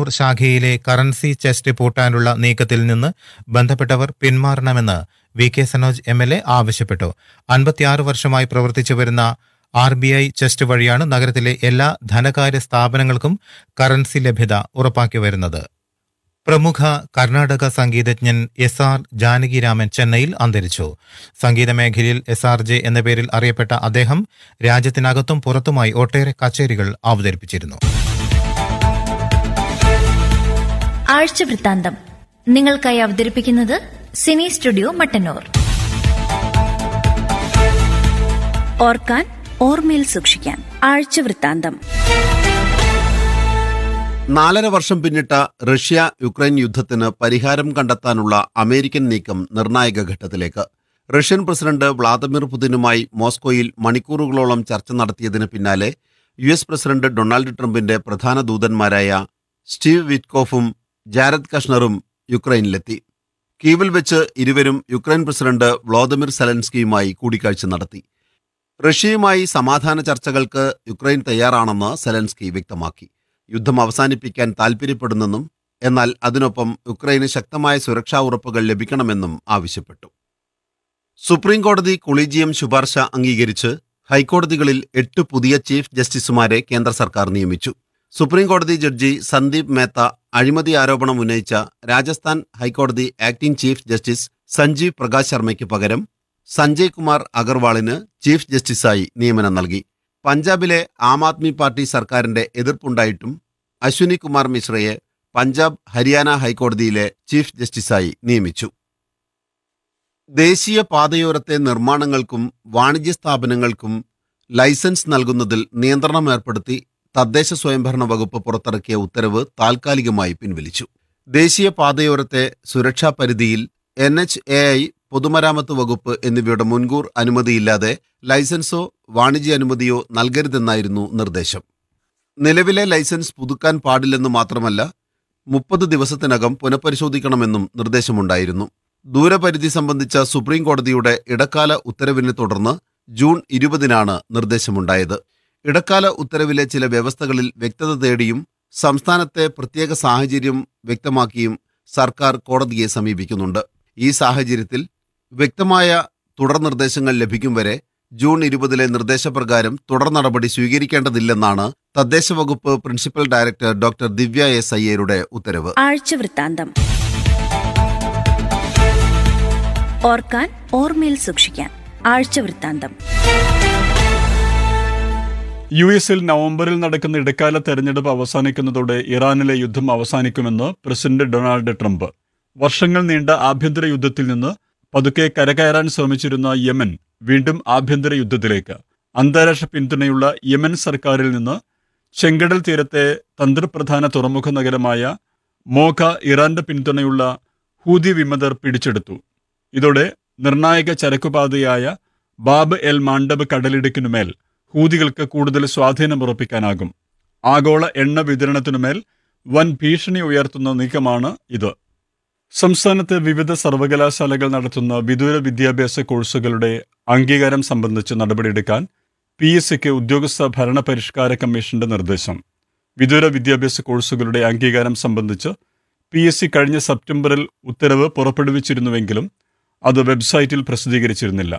മട്ടന്നൂർ ശാഖയിലെ currency chest പൂട്ടാനുള്ള നീക്കത്തിൽ നിന്ന് ബന്ധപ്പെട്ടവർ പിന്മാറണമെന്ന് V K Sanoj M L A ആവശ്യപ്പെട്ടു അൻപത്തിയാറ് വർഷമായി പ്രവർത്തിച്ചു വരുന്ന ആർ ബി ഐ ചെസ്റ്റ് വഴിയാണ് നഗരത്തിലെ എല്ലാ ധനകാര്യ സ്ഥാപനങ്ങൾക്കും കറൻസി ലഭ്യത ഉറപ്പാക്കി വരുന്നത് പ്രമുഖ കർണാടക സംഗീതജ്ഞൻ എസ് ആർ ജാനകിരാമൻ ചെന്നൈയിൽ അന്തരിച്ചു സംഗീത മേഖലയിൽ എസ് ആർ ജെ എന്ന പേരിൽ അറിയപ്പെട്ട അദ്ദേഹം രാജ്യത്തിനകത്തും പുറത്തുമായി ഒട്ടേറെ കച്ചേരികൾ അവതരിപ്പിച്ചിരുന്നു ആഴ്ച വൃത്താന്തം നിങ്ങൾക്കായി അവതരിപ്പിക്കുന്നത് സിനി സ്റ്റുഡിയോ മട്ടന്നൂർ ഓർക്കാൻ ഓർമ്മയിൽ സൂക്ഷിക്കാൻ ആഴ്ച വൃത്താന്തം നാലര വർഷം പിന്നിട്ട റഷ്യ യുക്രൈൻ യുദ്ധത്തിന് പരിഹാരം കണ്ടെത്താനുള്ള അമേരിക്കൻ നീക്കം നിർണായക ഘട്ടത്തിലേക്ക് റഷ്യൻ പ്രസിഡന്റ് വ്ളാദിമിർ പുതിനുമായി മോസ്കോയിൽ മണിക്കൂറുകളോളം ചർച്ച നടത്തിയതിന് പിന്നാലെ യു എസ് പ്രസിഡന്റ് ഡൊണാൾഡ് ട്രംപിന്റെ പ്രധാന ദൂതന്മാരായ സ്റ്റീവ് വിറ്റ്കോഫും ജാരദ് കഷ്ണറും യുക്രൈനിലെത്തി കീവിൽ വെച്ച് ഇരുവരും യുക്രൈൻ പ്രസിഡന്റ് വ്ളാദിമിർ സെലൻസ്കിയുമായി കൂടിക്കാഴ്ച നടത്തി റഷ്യയുമായി സമാധാന ചർച്ചകൾക്ക് യുക്രൈൻ തയ്യാറാണെന്ന് സെലൻസ്കി വ്യക്തമാക്കി യുദ്ധം അവസാനിപ്പിക്കാൻ താൽപ്പര്യപ്പെടുന്നെന്നും എന്നാൽ അതിനൊപ്പം യുക്രൈന് ശക്തമായ സുരക്ഷാ ഉറപ്പുകൾ ലഭിക്കണമെന്നും ആവശ്യപ്പെട്ടു സുപ്രീം കോടതി കൊളീജിയം ശുപാർശ അംഗീകരിച്ച് ഹൈക്കോടതികളിൽ എട്ട് പുതിയ ചീഫ് ജസ്റ്റിസുമാരെ കേന്ദ്ര സർക്കാർ നിയമിച്ചു സുപ്രീം കോടതി ജഡ്ജി സന്ദീപ് മേത്ത അഴിമതി ആരോപണം ഉന്നയിച്ച രാജസ്ഥാൻ ഹൈക്കോടതി acting chief justice Sanjeev Prakash ശർമ്മയ്ക്ക് പകരം സഞ്ജയ് കുമാർ അഗർവാളിന് ചീഫ് ജസ്റ്റിസായി നിയമനം നൽകി പഞ്ചാബിലെ ആം ആദ്മി പാർട്ടി സർക്കാരിന്റെ എതിർപ്പുണ്ടായിട്ടും അശ്വിനി കുമാർ മിശ്രയെ പഞ്ചാബ് ഹരിയാന ഹൈക്കോടതിയിലെ ചീഫ് ജസ്റ്റിസായി നിയമിച്ചു ദേശീയ പാതയോരത്തെ നിർമ്മാണങ്ങൾക്കും വാണിജ്യ സ്ഥാപനങ്ങൾക്കും ലൈസൻസ് നൽകുന്നതിൽ നിയന്ത്രണം ഏർപ്പെടുത്തി തദ്ദേശ സ്വയംഭരണ വകുപ്പ് പുറത്തിറക്കിയ ഉത്തരവ് താൽക്കാലികമായി പിൻവലിച്ചു ദേശീയ പാതയോരത്തെ സുരക്ഷാ പരിധിയിൽ എൻ എച്ച് എ ഐ പൊതുമരാമത്ത് വകുപ്പ് എന്നിവയുടെ മുൻകൂർ അനുമതിയില്ലാതെ ലൈസൻസോ വാണിജ്യ അനുമതിയോ നൽകരുതെന്നായിരുന്നു നിർദ്ദേശം നിലവിലെ ലൈസൻസ് പുതുക്കാൻ പാടില്ലെന്ന് മാത്രമല്ല മുപ്പത് ദിവസത്തിനകം പുനഃപരിശോധിക്കണമെന്നും നിർദ്ദേശമുണ്ടായിരുന്നു ദൂരപരിധി സംബന്ധിച്ച സുപ്രീം കോടതിയുടെ ഇടക്കാല ഉത്തരവിനെ തുടർന്ന് ജൂൺ ഇരുപതിനാണ് നിർദ്ദേശമുണ്ടായത് ഇടക്കാല ഉത്തരവിലെ ചില വ്യവസ്ഥകളിൽ വ്യക്തത തേടിയും സംസ്ഥാനത്തെ പ്രത്യേക സാഹചര്യം വ്യക്തമാക്കിയും സർക്കാർ കോടതിയെ സമീപിക്കുന്നുണ്ട് ഈ സാഹചര്യത്തിൽ വ്യക്തമായ തുടർ നിർദ്ദേശങ്ങൾ ലഭിക്കും വരെ ജൂൺ ഇരുപതിലെ നിർദ്ദേശപ്രകാരം തുടർ നടപടി സ്വീകരിക്കേണ്ടതില്ലെന്നാണ് തദ്ദേശ വകുപ്പ് principal director doctor Divya S അയ്യരുടെ ഉത്തരവ് ആഴ്ച വൃത്താന്തം ഓർക്കാൻ ഓർമ്മയിൽ സൂക്ഷിക്കാൻ ആഴ്ച വൃത്താന്തം യു എസിൽ നവംബറിൽ നടക്കുന്ന ഇടക്കാല തെരഞ്ഞെടുപ്പ് അവസാനിക്കുന്നതോടെ ഇറാനിലെ യുദ്ധം അവസാനിക്കുമെന്ന് പ്രസിഡന്റ് ഡൊണാൾഡ് ട്രംപ് വർഷങ്ങൾ നീണ്ട ആഭ്യന്തര യുദ്ധത്തിൽ നിന്ന് പതുക്കെ കരകയറാൻ ശ്രമിച്ചിരുന്ന യമൻ വീണ്ടും ആഭ്യന്തര യുദ്ധത്തിലേക്ക് അന്താരാഷ്ട്ര പിന്തുണയുള്ള യമൻ സർക്കാരിൽ നിന്ന് ചെങ്കടൽ തീരത്തെ തന്ത്രപ്രധാന തുറമുഖ നഗരമായ മോഖ ഇറാന്റെ പിന്തുണയുള്ള ഹൂതി വിമതർ പിടിച്ചെടുത്തു ഇതോടെ നിർണായക ചരക്കുപാതയായ ബാബ് എൽ മാണ്ഡബ് കടലിടുക്കിനുമേൽ ഹൂതികൾക്ക് കൂടുതൽ സ്വാധീനമുറപ്പിക്കാനാകും ആഗോള എണ്ണ വിതരണത്തിനുമേൽ വൻ ഭീഷണി ഉയർത്തുന്ന നീക്കമാണ് ഇത് സംസ്ഥാനത്തെ വിവിധ സർവകലാശാലകൾ നടത്തുന്ന വിദൂര വിദ്യാഭ്യാസ കോഴ്സുകളുടെ അംഗീകാരം സംബന്ധിച്ച് നടപടിയെടുക്കാൻ പി എസ് സിക്ക് ഉദ്യോഗസ്ഥ ഭരണ പരിഷ്കാര കമ്മീഷന്റെ നിർദ്ദേശം വിദൂര വിദ്യാഭ്യാസ കോഴ്സുകളുടെ അംഗീകാരം സംബന്ധിച്ച് പി എസ് സി കഴിഞ്ഞ സെപ്റ്റംബറിൽ ഉത്തരവ് പുറപ്പെടുവിച്ചിരുന്നുവെങ്കിലും അത് വെബ്സൈറ്റിൽ പ്രസിദ്ധീകരിച്ചിരുന്നില്ല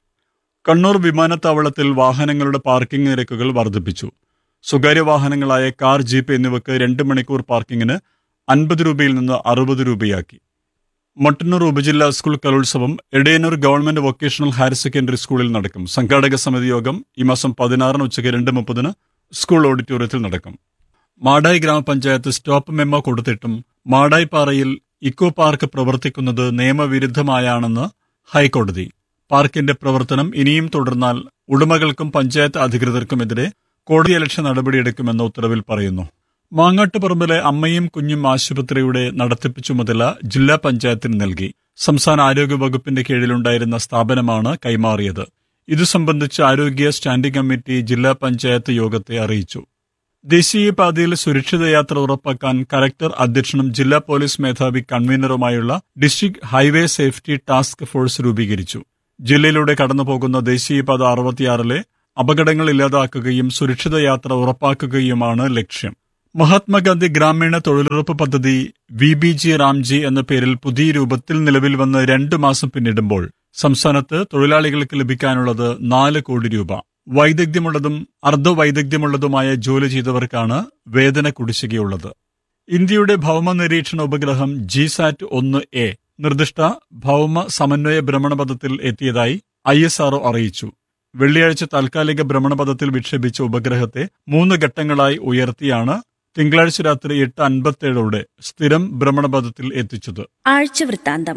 കണ്ണൂർ വിമാനത്താവളത്തിൽ വാഹനങ്ങളുടെ പാർക്കിംഗ് നിരക്കുകൾ വർദ്ധിപ്പിച്ചു സ്വകാര്യ വാഹനങ്ങളായ കാർ ജീപ്പ് എന്നിവക്ക് രണ്ട് മണിക്കൂർ പാർക്കിങ്ങിന് അൻപത് രൂപയിൽ നിന്ന് അറുപത് രൂപയാക്കി മട്ടന്നൂർ ഉപജില്ലാ സ്കൂൾ കലോത്സവം Edayannur government vocational higher secondary സ്കൂളിൽ നടക്കും സംഘാടക സമിതി യോഗം ഈ മാസം പതിനാറിന് ഉച്ചയ്ക്ക് രണ്ട് മുപ്പതിന് സ്കൂൾ ഓഡിറ്റോറിയത്തിൽ നടക്കും മാടായി ഗ്രാമപഞ്ചായത്ത് സ്റ്റോപ്പ് മെമ്മോ കൊടുത്തിട്ടും മാടായി പാറയിൽ ഇക്കോ പാർക്ക് പ്രവർത്തിക്കുന്നത് നിയമവിരുദ്ധമായാണെന്ന് ഹൈക്കോടതി പാർക്കിന്റെ പ്രവർത്തനം ഇനിയും തുടർന്നാൽ ഉടമകൾക്കും പഞ്ചായത്ത് അധികൃതർക്കുമെതിരെ കോടതി അലക്ഷ്യ നടപടിയെടുക്കുമെന്ന ഉത്തരവിൽ പറയുന്നു മാങ്ങാട്ടുപറമ്പിലെ അമ്മയും കുഞ്ഞും ആശുപത്രിയുടെ നടത്തിപ്പ് ചുമതല ജില്ലാ പഞ്ചായത്തിന് നൽകി സംസ്ഥാന ആരോഗ്യ വകുപ്പിന്റെ കീഴിലുണ്ടായിരുന്ന സ്ഥാപനമാണ് കൈമാറിയത് ഇതു സംബന്ധിച്ച് ആരോഗ്യ സ്റ്റാൻഡിംഗ് കമ്മിറ്റി ജില്ലാ പഞ്ചായത്ത് യോഗത്തെ അറിയിച്ചു ദേശീയപാതയിൽ സുരക്ഷിത യാത്ര ഉറപ്പാക്കാൻ കലക്ടർ അധ്യക്ഷനും ജില്ലാ പോലീസ് മേധാവി കൺവീനറുമായുള്ള district highway safety task force രൂപീകരിച്ചു ജില്ലയിലൂടെ കടന്നുപോകുന്ന ദേശീയപാത അറുപത്തിയാറിലെ അപകടങ്ങൾ ഇല്ലാതാക്കുകയും സുരക്ഷിത യാത്ര ഉറപ്പാക്കുകയുമാണ് ലക്ഷ്യം മഹാത്മാഗാന്ധി ഗ്രാമീണ തൊഴിലുറപ്പ് പദ്ധതി വി ബി ജി റാംജി എന്ന പേരിൽ പുതിയ രൂപത്തിൽ നിലവിൽ വന്ന് രണ്ടു മാസം പിന്നിടുമ്പോൾ സംസ്ഥാനത്ത് തൊഴിലാളികൾക്ക് ലഭിക്കാനുള്ളത് നാല് കോടി രൂപ വൈദഗ്ധ്യമുള്ളതും അർദ്ധവൈദഗ്ധ്യമുള്ളതുമായ ജോലി ചെയ്തവർക്കാണ് വേതന കുടിശ്ശികയുള്ളത് ഇന്ത്യയുടെ ഭൗമ നിരീക്ഷണ ഉപഗ്രഹം ജിസാറ്റ് ഒന്ന് എ നിർദ്ദിഷ്ട ഭൗമ സമന്വയ ഭ്രമണപഥത്തിൽ എത്തിയതായി ഐ എസ് ആർഒ അറിയിച്ചു വെള്ളിയാഴ്ച താൽക്കാലിക ഭ്രമണപഥത്തിൽ വിക്ഷേപിച്ച ഉപഗ്രഹത്തെ മൂന്ന് ഘട്ടങ്ങളായി ഉയർത്തിയാണ് തിങ്കളാഴ്ച രാത്രി എട്ട് അൻപത്തേഴോടെ സ്ഥിരം ഭ്രമണപഥത്തിൽ എത്തിച്ചത് ആഴ്ചവൃത്താന്തം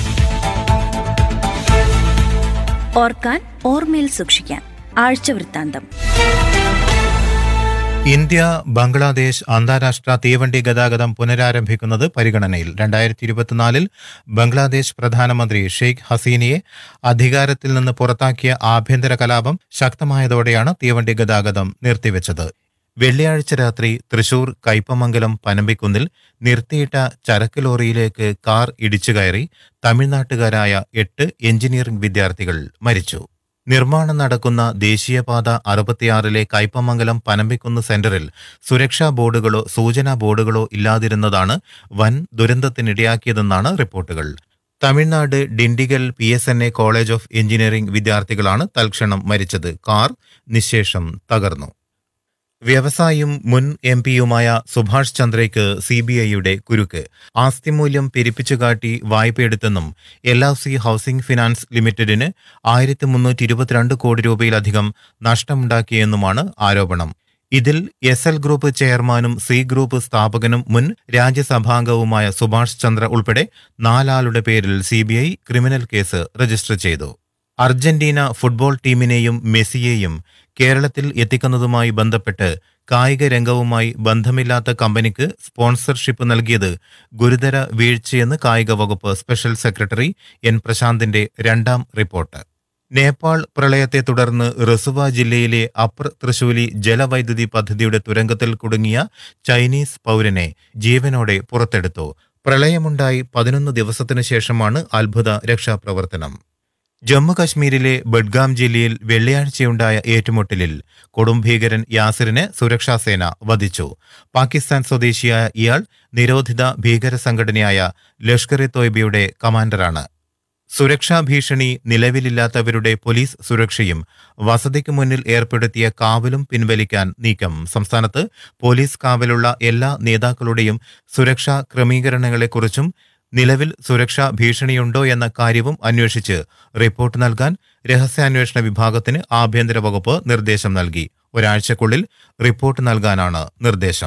ഓർക്കാൻ ഓർമ്മയിൽ സൂക്ഷിക്കാൻ ആഴ്ചവൃത്താന്തം ഇന്ത്യ ബംഗ്ലാദേശ് അന്താരാഷ്ട്ര തീവണ്ടി ഗതാഗതം പുനരാരംഭിക്കുന്നത് പരിഗണനയിൽ രണ്ടായിരത്തി ഇരുപത്തിനാലിൽ ബംഗ്ലാദേശ് പ്രധാനമന്ത്രി ഷെയ്ഖ് ഹസീനയെ അധികാരത്തിൽ നിന്ന് പുറത്താക്കിയ ആഭ്യന്തര കലാപം ശക്തമായതോടെയാണ് തീവണ്ടി ഗതാഗതം നിർത്തിവെച്ചത് വെള്ളിയാഴ്ച രാത്രി തൃശൂർ കയ്പമംഗലം പനമ്പിക്കുന്നിൽ നിർത്തിയിട്ട ചരക്ക് ലോറിയിലേക്ക് കാർ ഇടിച്ചുകയറി തമിഴ്നാട്ടുകാരായ എട്ട് എഞ്ചിനീയറിംഗ് വിദ്യാർത്ഥികൾ മരിച്ചു നിർമ്മാണം നടക്കുന്ന ദേശീയപാത അറുപത്തിയാറിലെ കയ്പമംഗലം പനമ്പിക്കുന്ന് സെന്ററിൽ സുരക്ഷാ ബോർഡുകളോ സൂചനാ ബോർഡുകളോ ഇല്ലാതിരുന്നതാണ് വൻ ദുരന്തത്തിനിടയാക്കിയതെന്നാണ് റിപ്പോർട്ടുകൾ Tamil Nadu Dindigul P S N A college of engineering വിദ്യാർത്ഥികളാണ് തൽക്ഷണം മരിച്ചത് കാർ നിശേഷം തകർന്നു വ്യവസായിയും മുൻ എം പിയുമായ സുഭാഷ് ചന്ദ്രയ്ക്ക് സി ബി ഐയുടെ കുരുക്ക് ആസ്തിമൂല്യം പെരുപ്പിച്ചുകാട്ടി വായ്പയെടുത്തെന്നും L I C housing finance ലിമിറ്റഡിന് ആയിരത്തി മുന്നൂറ്റി ഇരുപത്തിരണ്ട് കോടി രൂപയിലധികം നഷ്ടമുണ്ടാക്കിയെന്നുമാണ് ആരോപണം ഇതിൽ എസ് എൽ ഗ്രൂപ്പ് ചെയർമാനും സി ഗ്രൂപ്പ് സ്ഥാപകനും മുൻ രാജ്യസഭാംഗവുമായ സുഭാഷ് ചന്ദ്ര ഉൾപ്പെടെ നാലാളുടെ പേരിൽ സി ക്രിമിനൽ കേസ് രജിസ്റ്റർ ചെയ്തു അർജന്റീന ഫുട്ബോൾ ടീമിനെയും മെസ്സിയെയും കേരളത്തിൽ എത്തിക്കുന്നതുമായി ബന്ധപ്പെട്ട് കായിക രംഗവുമായി ബന്ധമില്ലാത്ത കമ്പനിക്ക് സ്പോൺസർഷിപ്പ് നൽകിയത് ഗുരുതര വീഴ്ചയെന്ന് കായിക വകുപ്പ് സ്പെഷ്യൽ സെക്രട്ടറി എൻ പ്രശാന്തിന്റെ രണ്ടാം റിപ്പോർട്ട് നേപ്പാൾ പ്രളയത്തെ തുടർന്ന് റസുവ ജില്ലയിലെ അപ്പർ തൃശൂലി ജലവൈദ്യുതി പദ്ധതിയുടെ തുരങ്കത്തിൽ കുടുങ്ങിയ ചൈനീസ് പൗരനെ ജീവനോടെ പുറത്തെടുത്തു പ്രളയമുണ്ടായി പതിനൊന്ന് ദിവസത്തിനു ശേഷമാണ് അത്ഭുത രക്ഷാപ്രവർത്തനം ജമ്മു കശ്മീരിലെ ബഡ്ഗാം ജില്ലയിൽ വെള്ളിയാഴ്ചയുണ്ടായ ഏറ്റുമുട്ടലിൽ കൊടും ഭീകരൻ യാസിറിനെ സുരക്ഷാസേന വധിച്ചു പാകിസ്ഥാൻ സ്വദേശിയായ ഇയാൾ നിരോധിത ഭീകര സംഘടനയായ ലഷ്കർ ഇ തോയ്ബയുടെ കമാൻഡറാണ് സുരക്ഷാ ഭീഷണി നിലവിലില്ലാത്തവരുടെ പോലീസ് സുരക്ഷയും വസതിക്ക് മുന്നിൽ ഏർപ്പെടുത്തിയ കാവലും പിൻവലിക്കാൻ നീക്കം സംസ്ഥാനത്ത് പോലീസ് കാവലുള്ള എല്ലാ നേതാക്കളുടെയും സുരക്ഷാ ക്രമീകരണങ്ങളെക്കുറിച്ചും നിലവിൽ സുരക്ഷാ ഭീഷണിയുണ്ടോ എന്ന കാര്യവും അന്വേഷിച്ച് റിപ്പോർട്ട് നൽകാൻ രഹസ്യാന്വേഷണ വിഭാഗത്തിന് ആഭ്യന്തര വകുപ്പ് നിർദ്ദേശം നൽകി ഒരാഴ്ചക്കുള്ളിൽ റിപ്പോർട്ട് നൽകാനാണ് നിർദ്ദേശം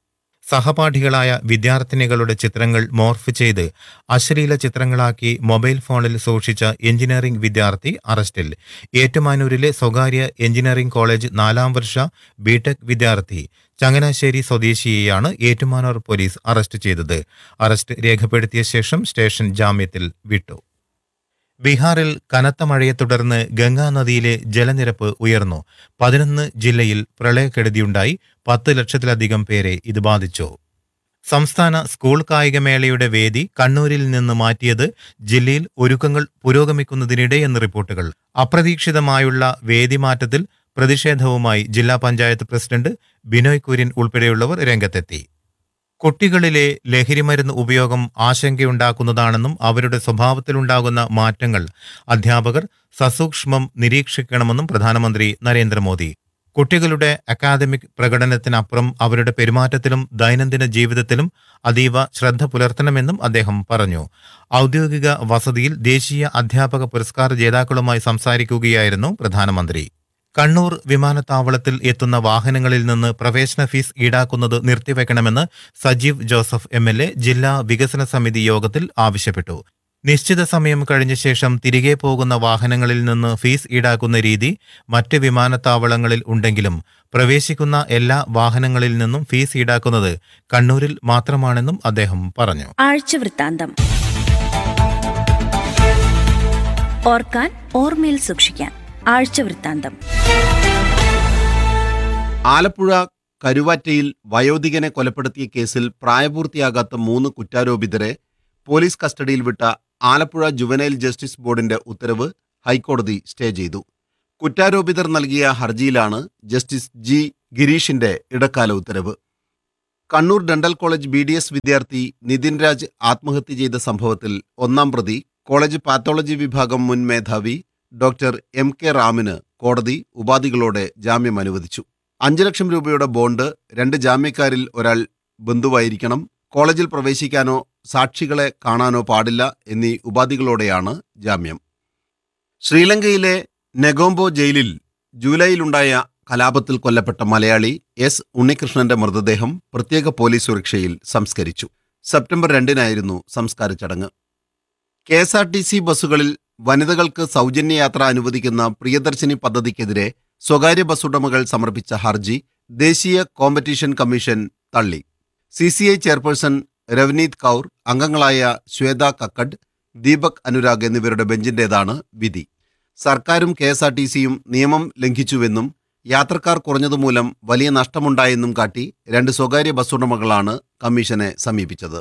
സഹപാഠികളായ വിദ്യാർത്ഥിനികളുടെ ചിത്രങ്ങൾ മോർഫ് ചെയ്ത് അശ്ലീല ചിത്രങ്ങളാക്കി മൊബൈൽ ഫോണിൽ സൂക്ഷിച്ച എഞ്ചിനീയറിംഗ് വിദ്യാർത്ഥി അറസ്റ്റിൽ ഏറ്റുമാനൂരിലെ സ്വകാര്യ എഞ്ചിനീയറിംഗ് കോളേജ് നാലാം വർഷ ബിടെക് വിദ്യാർത്ഥി ചങ്ങനാശ്ശേരി സ്വദേശിയെയാണ് ഏറ്റുമാനൂർ പോലീസ് അറസ്റ്റ് ചെയ്തത് അറസ്റ്റ് രേഖപ്പെടുത്തിയ ശേഷം സ്റ്റേഷൻ ജാമ്യത്തിൽ വിട്ടു ബീഹാറിൽ കനത്ത മഴയെ തുടർന്ന് ഗംഗാ നദിയിലെ ജലനിരപ്പ് ഉയർന്നു പതിനൊന്ന് ജില്ലയിൽ പ്രളയക്കെടുതിയുണ്ടായി പത്ത് ലക്ഷത്തിലധികം പേരെ ഇത് ബാധിച്ചു സംസ്ഥാന സ്കൂൾ കായികമേളയുടെ വേദി കണ്ണൂരിൽ നിന്ന് മാറ്റിയത് ജില്ലയിൽ ഒരുക്കങ്ങൾ പുരോഗമിക്കുന്നതിനിടെയെന്ന് റിപ്പോർട്ടുകൾ അപ്രതീക്ഷിതമായുള്ള വേദി മാറ്റത്തിൽ പ്രതിഷേധവുമായി ജില്ലാ പഞ്ചായത്ത് പ്രസിഡന്റ് ബിനോയ് കുര്യൻ ഉൾപ്പെടെയുള്ളവർ രംഗത്തെത്തി കുട്ടികളിലെ ലഹരിമരുന്ന് ഉപയോഗം ആശങ്കയുണ്ടാക്കുന്നതാണെന്നും അവരുടെ സ്വഭാവത്തിലുണ്ടാകുന്ന മാറ്റങ്ങൾ അധ്യാപകർ സസൂക്ഷ്മം നിരീക്ഷിക്കണമെന്നും പ്രധാനമന്ത്രി നരേന്ദ്രമോദി കുട്ടികളുടെ അക്കാദമിക് പ്രകടനത്തിനപ്പുറം അവരുടെ പെരുമാറ്റത്തിലും ദൈനംദിന ജീവിതത്തിലും അതീവ ശ്രദ്ധ പുലർത്തണമെന്നും അദ്ദേഹം പറഞ്ഞു ഔദ്യോഗിക വസതിയിൽ ദേശീയ അധ്യാപക പുരസ്കാര ജേതാക്കളുമായി സംസാരിക്കുകയായിരുന്നു പ്രധാനമന്ത്രി കണ്ണൂർ വിമാനത്താവളത്തിൽ എത്തുന്ന വാഹനങ്ങളിൽ നിന്ന് പ്രവേശന ഫീസ് ഈടാക്കുന്നത് നിർത്തിവെക്കണമെന്ന് Sajeev Joseph M L A ജില്ലാ വികസന സമിതി യോഗത്തിൽ ആവശ്യപ്പെട്ടു നിശ്ചിത സമയം കഴിഞ്ഞ ശേഷം തിരികെ പോകുന്ന വാഹനങ്ങളിൽ നിന്ന് ഫീസ് ഈടാക്കുന്ന രീതി മറ്റ് വിമാനത്താവളങ്ങളിൽ ഉണ്ടെങ്കിലും പ്രവേശിക്കുന്ന എല്ലാ വാഹനങ്ങളിൽ നിന്നും ഫീസ് ഈടാക്കുന്നത് കണ്ണൂരിൽ മാത്രമാണെന്നും അദ്ദേഹം പറഞ്ഞു ആഴ്ചവൃത്താന്തം ഓർക്കാൻ ഓർമ്മയിൽ സൂക്ഷിക്കാൻ ആഴ്ചവൃത്താന്തം ആലപ്പുഴ കരുവാറ്റയിൽ വയോധികനെ കൊലപ്പെടുത്തിയ കേസിൽ പ്രായപൂർത്തിയാകാത്ത മൂന്ന് കുറ്റാരോപിതരെ പോലീസ് കസ്റ്റഡിയിൽ വിട്ട ആലപ്പുഴ ജുവനൈൽ ജസ്റ്റിസ് ബോർഡിന്റെ ഉത്തരവ് ഹൈക്കോടതി സ്റ്റേ ചെയ്തു കുറ്റാരോപിതർ നൽകിയ ഹർജിയിലാണ് ജസ്റ്റിസ് ജി ഗിരീഷിന്റെ ഇടക്കാല ഉത്തരവ് Kannur dental college B D S വിദ്യാർത്ഥി നിതിൻ രാജ് ആത്മഹത്യ ചെയ്ത സംഭവത്തിൽ ഒന്നാം പ്രതി കോളേജ് പാത്തോളജി വിഭാഗം മുൻ മേധാവി ഡോക്ടർ എം കെ റാമിന് കോടതി ഉപാധികളോടെ ജാമ്യം അനുവദിച്ചു അഞ്ച് ലക്ഷം രൂപയുടെ ബോണ്ട് രണ്ട് ജാമ്യക്കാരിൽ ഒരാൾ ബന്ധുവായിരിക്കണം കോളേജിൽ പ്രവേശിക്കാനോ സാക്ഷികളെ കാണാനോ പാടില്ല എന്നീ ഉപാധികളോടെയാണ് ജാമ്യം ശ്രീലങ്കയിലെ നെഗോംബോ ജയിലിൽ ജൂലൈയിലുണ്ടായ കലാപത്തിൽ കൊല്ലപ്പെട്ട മലയാളി എസ് ഉണ്ണികൃഷ്ണന്റെ മൃതദേഹം പ്രത്യേക പോലീസ് സുരക്ഷയിൽ സംസ്കരിച്ചു സെപ്റ്റംബർ രണ്ടിനായിരുന്നു സംസ്കാര ചടങ്ങ് K S R T C ബസ്സുകളിൽ വനിതകൾക്ക് സൗജന്യ യാത്ര അനുവദിക്കുന്ന പ്രിയദർശിനി പദ്ധതിക്കെതിരെ സ്വകാര്യ ബസ് ഉടമകൾ സമർപ്പിച്ച ഹർജി ദേശീയ കോമ്പറ്റീഷൻ കമ്മീഷൻ തള്ളി C C I chairperson Ravneet Kaur അംഗങ്ങളായ ശ്വേത കക്കഡ് ദീപക് അനുരാഗ് എന്നിവരുടെ ബെഞ്ചിന്റേതാണ് വിധി സർക്കാരും കെ എസ് ആർ ടി സിയും നിയമം ലംഘിച്ചുവെന്നും യാത്രക്കാർ കുറഞ്ഞതുമൂലം വലിയ നഷ്ടമുണ്ടായെന്നും കാട്ടി രണ്ട് സ്വകാര്യ ബസ് ഉടമകളാണ് കമ്മീഷനെ സമീപിച്ചത്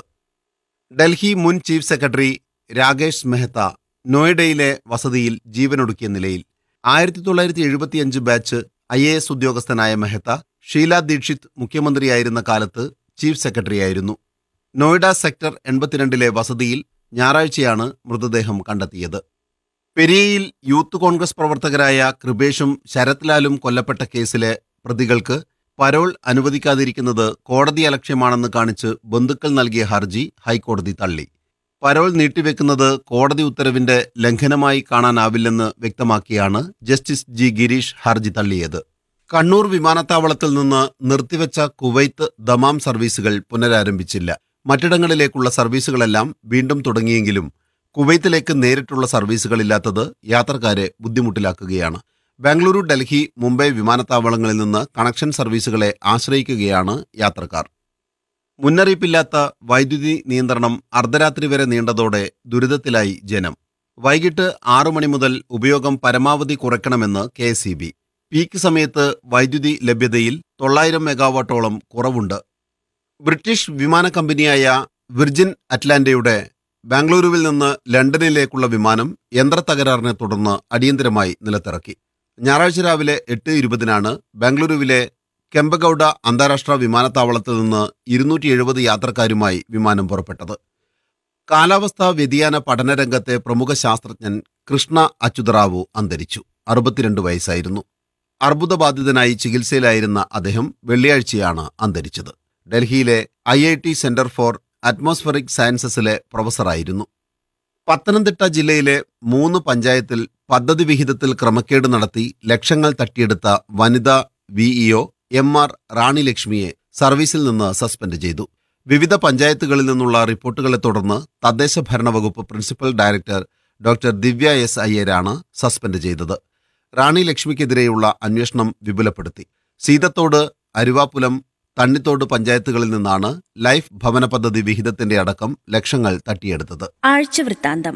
ഡൽഹി മുൻ ചീഫ് സെക്രട്ടറി രാകേഷ് മെഹ്ത്ത നോയിഡയിലെ വസതിയിൽ ജീവനൊടുക്കിയ നിലയിൽ ആയിരത്തി തൊള്ളായിരത്തി എഴുപത്തിയഞ്ച് ബാച്ച് ഐ എ എസ് ഉദ്യോഗസ്ഥനായ മെഹ്ത്ത ഷീല ദീക്ഷിത് മുഖ്യമന്ത്രിയായിരുന്ന കാലത്ത് ചീഫ് സെക്രട്ടറിയായിരുന്നു നോയിഡ സെക്ടർ എൺപത്തിരണ്ടിലെ വസതിയിൽ ഞായറാഴ്ചയാണ് മൃതദേഹം കണ്ടെത്തിയത് പെരിയയിൽ യൂത്ത് കോൺഗ്രസ് പ്രവർത്തകരായ കൃപേഷും ശരത് ലാലും കൊല്ലപ്പെട്ട കേസിലെ പ്രതികൾക്ക് പരോൾ അനുവദിക്കാതിരിക്കുന്നത് കോടതി അലക്ഷ്യമാണെന്ന് കാണിച്ച് ബന്ധുക്കൾ നൽകിയ ഹർജി ഹൈക്കോടതി തള്ളി പരോൾ നീട്ടിവെക്കുന്നത് കോടതി ഉത്തരവിന്റെ ലംഘനമായി കാണാനാവില്ലെന്ന് വ്യക്തമാക്കിയാണ് ജസ്റ്റിസ് ജി ഗിരീഷ് ഹർജി തള്ളിയത് കണ്ണൂർ വിമാനത്താവളത്തിൽ നിന്ന് നിർത്തിവെച്ച കുവൈത്ത് ദമാം സർവീസുകൾ പുനരാരംഭിച്ചില്ല മറ്റിടങ്ങളിലേക്കുള്ള സർവീസുകളെല്ലാം വീണ്ടും തുടങ്ങിയെങ്കിലും കുവൈത്തിലേക്ക് നേരിട്ടുള്ള സർവീസുകളില്ലാത്തത് യാത്രക്കാരെ ബുദ്ധിമുട്ടിലാക്കുകയാണ് ബാംഗ്ലൂരു ഡൽഹി മുംബൈ വിമാനത്താവളങ്ങളിൽ നിന്ന് കണക്ഷൻ സർവീസുകളെ ആശ്രയിക്കുകയാണ് യാത്രക്കാർ മുന്നറിയിപ്പില്ലാത്ത വൈദ്യുതി നിയന്ത്രണം അർദ്ധരാത്രി വരെ നീണ്ടതോടെ ദുരിതത്തിലായി ജനം വൈകിട്ട് ആറു മണി മുതൽ ഉപയോഗം പരമാവധി കുറയ്ക്കണമെന്ന് കെ പീക്ക് സമയത്ത് വൈദ്യുതി ലഭ്യതയിൽ തൊള്ളായിരം മെഗാവാട്ടോളം കുറവുണ്ട് ബ്രിട്ടീഷ് വിമാന കമ്പനിയായ വിർജിൻ അറ്റ്ലാന്റയുടെ ബാംഗ്ലൂരുവിൽ നിന്ന് ലണ്ടനിലേക്കുള്ള വിമാനം യന്ത്രത്തകരാറിനെ തുടർന്ന് അടിയന്തരമായി നിലത്തിറക്കി ഞായറാഴ്ച രാവിലെ എട്ട് ഇരുപതിനാണ് ബാംഗ്ലൂരുവിലെ കെമ്പഗൌഡ അന്താരാഷ്ട്ര വിമാനത്താവളത്തിൽ നിന്ന് ഇരുന്നൂറ്റി എഴുപത് യാത്രക്കാരുമായി വിമാനം പുറപ്പെട്ടത് കാലാവസ്ഥാ വ്യതിയാന പഠനരംഗത്തെ പ്രമുഖ ശാസ്ത്രജ്ഞൻ കൃഷ്ണ അച്യുതറാവു അന്തരിച്ചു അറുപത്തിരണ്ട് വയസ്സായിരുന്നു അർബുദബാധിതനായി ചികിത്സയിലായിരുന്ന അദ്ദേഹം വെള്ളിയാഴ്ചയാണ് അന്തരിച്ചത് ഡൽഹിയിലെ I I T centre for atmospheric സയൻസസിലെ പ്രൊഫസറായിരുന്നു പത്തനംതിട്ട ജില്ലയിലെ മൂന്ന് പഞ്ചായത്തിൽ പദ്ധതി വിഹിതത്തിൽ ക്രമക്കേട് നടത്തി ലക്ഷങ്ങൾ തട്ടിയെടുത്ത വനിതാ വിഇഒ എം ആർ റാണി ലക്ഷ്മിയെ സർവീസിൽ നിന്ന് സസ്പെൻഡ് ചെയ്തു വിവിധ പഞ്ചായത്തുകളിൽ നിന്നുള്ള റിപ്പോർട്ടുകളെ തുടർന്ന് തദ്ദേശ ഭരണ വകുപ്പ് principal director doctor Divya S അയ്യരാണ് സസ്പെൻഡ് ചെയ്തത് റാണി ലക്ഷ്മിക്കെതിരെയുള്ള അന്വേഷണം വിപുലപ്പെടുത്തി സീതത്തോട് അരുവാപ്പുലം തണ്ണിത്തോട് പഞ്ചായത്തുകളിൽ നിന്നാണ് ലൈഫ് ഭവന പദ്ധതി വിഹിതത്തിന്റെ അടക്കം ലക്ഷങ്ങൾ തട്ടിയെടുത്തത് ആഴ്ചവൃത്താന്തം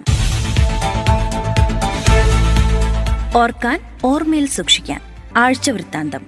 ഓർക്കാൻ ഓർമ്മയിൽ സൂക്ഷിക്കാൻ ആഴ്ചവൃത്താന്തം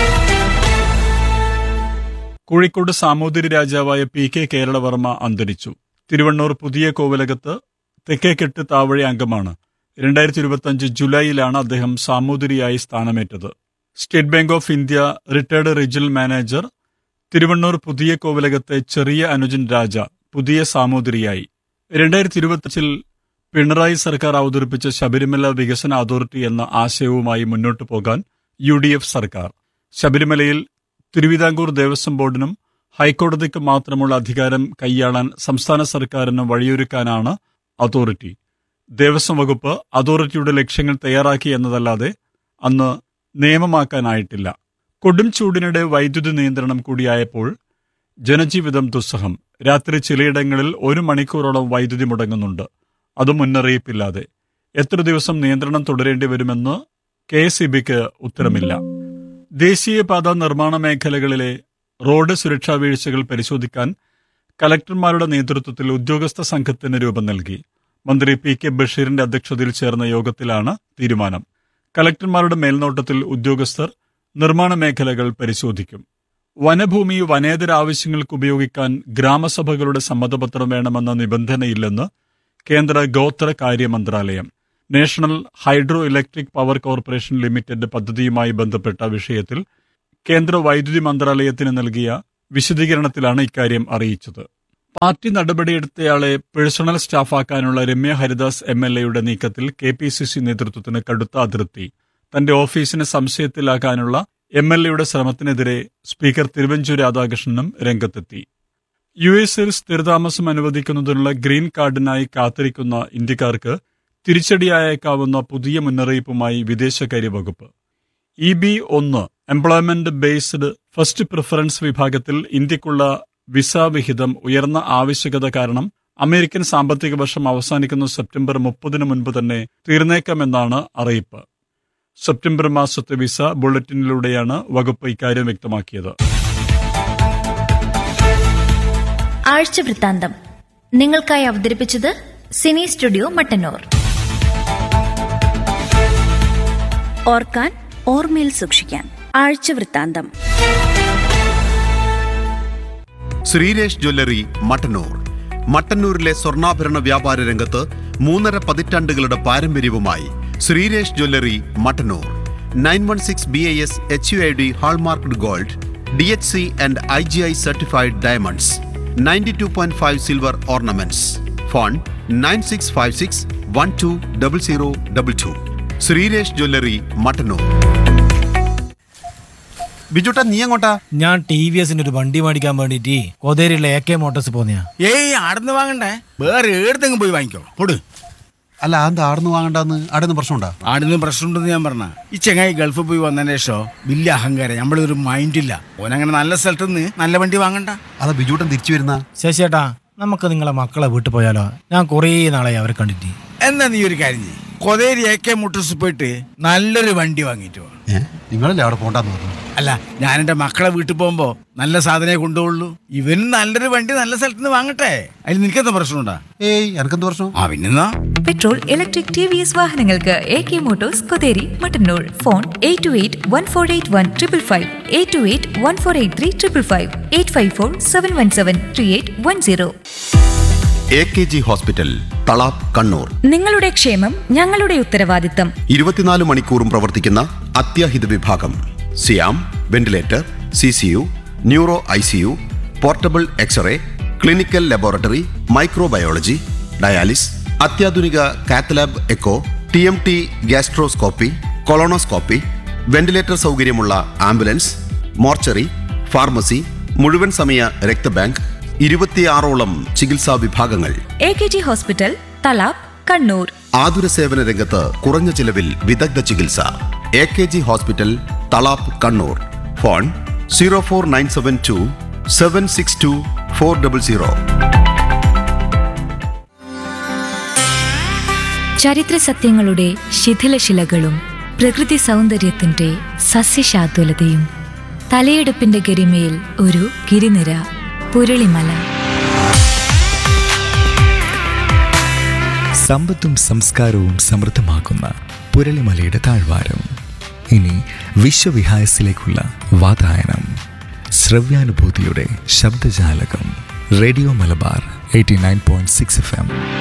കോഴിക്കോട് സാമൂതിരി രാജാവായ പി കെ കേരളവർമ്മ അന്തരിച്ചു തിരുവണ്ണൂർ പുതിയ കോവിലകത്ത് തെക്കേക്കെട്ട് താവഴി അംഗമാണ് രണ്ടായിരത്തി ഇരുപത്തിയഞ്ച് ജൂലൈയിലാണ് അദ്ദേഹം സാമൂതിരിയായി സ്ഥാനമേറ്റത് State Bank of India retired regional manager Thiruvannur പുതിയ കോവിലകത്തെ ചെറിയ അനുജൻ രാജ പുതിയ സാമൂതിരിയായി രണ്ടായിരത്തി ഇരുപത്തിയഞ്ചിൽ പിണറായി സർക്കാർ അവതരിപ്പിച്ച ശബരിമല വികസന അതോറിറ്റി എന്ന ആശയവുമായി മുന്നോട്ടു പോകാൻ യു ഡി എഫ് സർക്കാർ ശബരിമലയിൽ തിരുവിതാംകൂർ ദേവസ്വം ബോർഡിനും ഹൈക്കോടതിക്ക് മാത്രമുള്ള അധികാരം കൈയാളാൻ സംസ്ഥാന സർക്കാരിന് വഴിയൊരുക്കാനാണ് അതോറിറ്റി ദേവസ്വം വകുപ്പ് അതോറിറ്റിയുടെ ലക്ഷ്യങ്ങൾ തയ്യാറാക്കി എന്നതല്ലാതെ അന്ന് നിയമമാക്കാനായിട്ടില്ല കൊടും ചൂടിനിടെ വൈദ്യുതി നിയന്ത്രണം കൂടിയായപ്പോൾ ജനജീവിതം ദുസ്സഹം രാത്രി ചിലയിടങ്ങളിൽ ഒരു മണിക്കൂറോളം വൈദ്യുതി മുടങ്ങുന്നുണ്ട് അതും മുന്നറിയിപ്പില്ലാതെ എത്ര ദിവസം നിയന്ത്രണം തുടരേണ്ടി വരുമെന്ന് കെ എസ് ഉത്തരമില്ല ദേശീയപാത നിർമ്മാണ മേഖലകളിലെ റോഡ് സുരക്ഷാ വീഴ്ചകൾ പരിശോധിക്കാൻ കലക്ടർമാരുടെ നേതൃത്വത്തിൽ ഉദ്യോഗസ്ഥ സംഘത്തിന് രൂപം നൽകി മന്ത്രി പി കെ ബഷീറിന്റെ അധ്യക്ഷതയിൽ ചേർന്ന യോഗത്തിലാണ് തീരുമാനം കലക്ടർമാരുടെ മേൽനോട്ടത്തിൽ ഉദ്യോഗസ്ഥർ നിർമ്മാണ മേഖലകൾ പരിശോധിക്കും വനഭൂമി വനേതര ആവശ്യങ്ങൾക്ക് ഉപയോഗിക്കാൻ ഗ്രാമസഭകളുടെ സമ്മതപത്രം വേണമെന്ന നിബന്ധനയില്ലെന്ന് കേന്ദ്ര ഗോത്ര കാര്യ മന്ത്രാലയം national hydro electric power corporation limited പദ്ധതിയുമായി ബന്ധപ്പെട്ട വിഷയത്തിൽ കേന്ദ്ര വൈദ്യുതി മന്ത്രാലയത്തിന് നൽകിയ വിശദീകരണത്തിലാണ് ഇക്കാര്യം അറിയിച്ചത് പാർട്ടി നടപടിയെടുത്തയാളെ പേഴ്സണൽ സ്റ്റാഫാക്കാനുള്ള രമ്യ ഹരിദാസ് എം എൽ എയുടെ നീക്കത്തിൽ കെ പി സി സി നേതൃത്വത്തിന് കടുത്ത അതിർത്തി തന്റെ ഓഫീസിനെ സംശയത്തിലാക്കാനുള്ള എം എൽ എയുടെ ശ്രമത്തിനെതിരെ സ്പീക്കർ തിരുവഞ്ചൂർ രാധാകൃഷ്ണനും രംഗത്തെത്തി യു എസിൽ സ്ഥിരതാമസം അനുവദിക്കുന്നതിനുള്ള ഗ്രീൻ കാർഡിനായി കാത്തിരിക്കുന്ന ഇന്ത്യക്കാർക്ക് തിരിച്ചടിയായേക്കാവുന്ന പുതിയ മുന്നറിയിപ്പുമായി വിദേശകാര്യ വകുപ്പ് ഇ ബി ഒന്ന് എംപ്ലോയ്മെന്റ് ബേസ്ഡ് ഫസ്റ്റ് പ്രിഫറൻസ് വിഭാഗത്തിൽ ഇന്ത്യക്കുള്ള വിസ വിഹിതം ഉയർന്ന ആവശ്യകത കാരണം അമേരിക്കൻ സാമ്പത്തിക വർഷം അവസാനിക്കുന്ന സെപ്റ്റംബർ മുപ്പതിന് മുൻപ് തന്നെ തീർന്നേക്കാമെന്നാണ് അറിയിപ്പ് സെപ്റ്റംബർ മാസത്തെ വിസ ബുള്ളറ്റിനിലൂടെയാണ് വകുപ്പ് ഇക്കാര്യം വ്യക്തമാക്കിയത് ആഴ്ച വൃത്താന്തം നിങ്ങൾക്കായി അവതരിപ്പിച്ചത് സിനി സ്റ്റുഡിയോ മട്ടന്നൂർ ഓർക്കാൻ ഓർമ്മയിൽ സൂക്ഷിക്കാൻ ആഴ്ച വൃത്താന്തം ശ്രീരേഷ് ജ്വല്ലറി മട്ടന്നൂർ മട്ടന്നൂരിലെ സ്വർണ്ണാഭരണ വ്യാപാര രംഗത്ത് മൂന്നര പതിറ്റാണ്ടുകളുടെ പാരമ്പര്യവുമായി Sreeresh jewellery Mattannur nine one six B I S H U I D hallmarked gold D H C and I G I certified diamonds ninety two point five silver ornaments phone nine six five six one two double zero double two Sreeresh jewellery Mattannur ബിജുട്ടാ നീ എങ്ങോട്ടാ ഞാൻ T V എസിന്റെ ഒരു വണ്ടി മേടിക്കാൻ വേണ്ടിട്ട് കോതേരിയിലെ എ കെ മോട്ടോഴ്സ് പോന്നെയാ ഏയ് ആടുന്ന് വാങ്ങണ്ടേ വേറെ ഏടത്തെങ്കിലും പോയി വാങ്ങിക്കോ പൊട് അല്ല എന്താ ആടുന്ന് വാങ്ങണ്ടെന്ന് ആടുന്ന് പ്രശ്നമുണ്ടാ ആടുന്ന് പ്രശ്നമുണ്ടെന്ന് ഞാൻ പറഞ്ഞ ഈ ചെങ്ങായി ഗൾഫിൽ പോയി വന്നതിന് ശേഷം വലിയ അഹങ്കാരം നമ്മളൊരു മൈൻഡില്ല ഓനങ്ങനെ നല്ല സ്ഥലത്ത് നിന്ന് നല്ല വണ്ടി വാങ്ങണ്ട അതാ ബിജുട്ടൻ തിരിച്ചു വരുന്ന ശശിയേട്ടാ നമുക്ക് നിങ്ങളെ മക്കളെ വീട്ടിൽ പോയാലോ ഞാൻ കുറേ നാളായി അവരെ കണ്ടിട്ട് എന്നാ നീ ഒരു കാര്യം ചെയ്യ് കൊതേരി എ കെ മോട്ടോഴ്സ് പോയിട്ട് നല്ലൊരു വണ്ടി വാങ്ങിയിട്ട് വാ നിങ്ങളല്ലേ അവിടെ പോണ്ടെന്ന് പറഞ്ഞു അല്ല ഞാൻ എൻ്റെ മക്കളെ വീട്ടിൽ പോകുമ്പോ നല്ല സാധനമേ കൊണ്ടുപോകുള്ളൂ ഇവന് നല്ലൊരു വണ്ടി നല്ല സ്ഥലത്ത് നിന്ന് വാങ്ങട്ടെ അതിൽ നിനക്കെന്താ പ്രശ്നമുണ്ടാ ഏയ് എനക്കെന്ത് പ്രശ്നം ആ പിന്നെന്നാ petrol electric T V S വാഹനങ്ങൾക്ക് A K motors Kotheri Mattannur phone eight two eight one four eight one triple five eight two eight one four eight three triple five eight five four seven one seven three eight one zero A K G hospital Thalap Kannur നിങ്ങളുടെ ക്ഷേമം ഞങ്ങളുടെ ഉത്തരവാദിത്തം ഇരുപത്തിനാല് മണിക്കൂറും പ്രവർത്തിക്കുന്ന അത്യാഹിത വിഭാഗം സിയാം ventilator C C U neuro I C U portable x ray clinical laboratory microbiology dialysis അത്യാധുനിക cath lab echo T M T gastroscopy colonoscopy ventilator സൗകര്യമുള്ള ആംബുലൻസ് മോർച്ചറി ഫാർമസി മുഴുവൻ സമയ രക്തബാങ്ക് ഇരുപത്തിയാറോളം ചികിത്സാ വിഭാഗങ്ങൾ A K G hospital Thalap Kannur ആതുര സേവന രംഗത്ത് കുറഞ്ഞ ചിലവിൽ വിദഗ്ധ ചികിത്സ A K G hospital Thalap Kannur phone zero four nine seven two seven six two four double zero ചരിത്ര സത്യങ്ങളുടെ ശിഥിലശിലകളും പ്രകൃതി സൗന്ദര്യത്തിന്റെ സസ്യശാതുലതയും തലയെടുപ്പിന്റെ ഗരിമയിൽ ഒരു ഗിരിനിര പുരളിമല സമ്പത്തും സംസ്കാരവും സമൃദ്ധമാക്കുന്ന പുരളിമലയുടെ താഴ്വാരം ഇനി വിശ്വവിഹായസിലേക്കുള്ള വാതായനം ശ്രവ്യാനുഭൂതിയുടെ ശബ്ദജാലകം radio Malabar eighty nine point six F M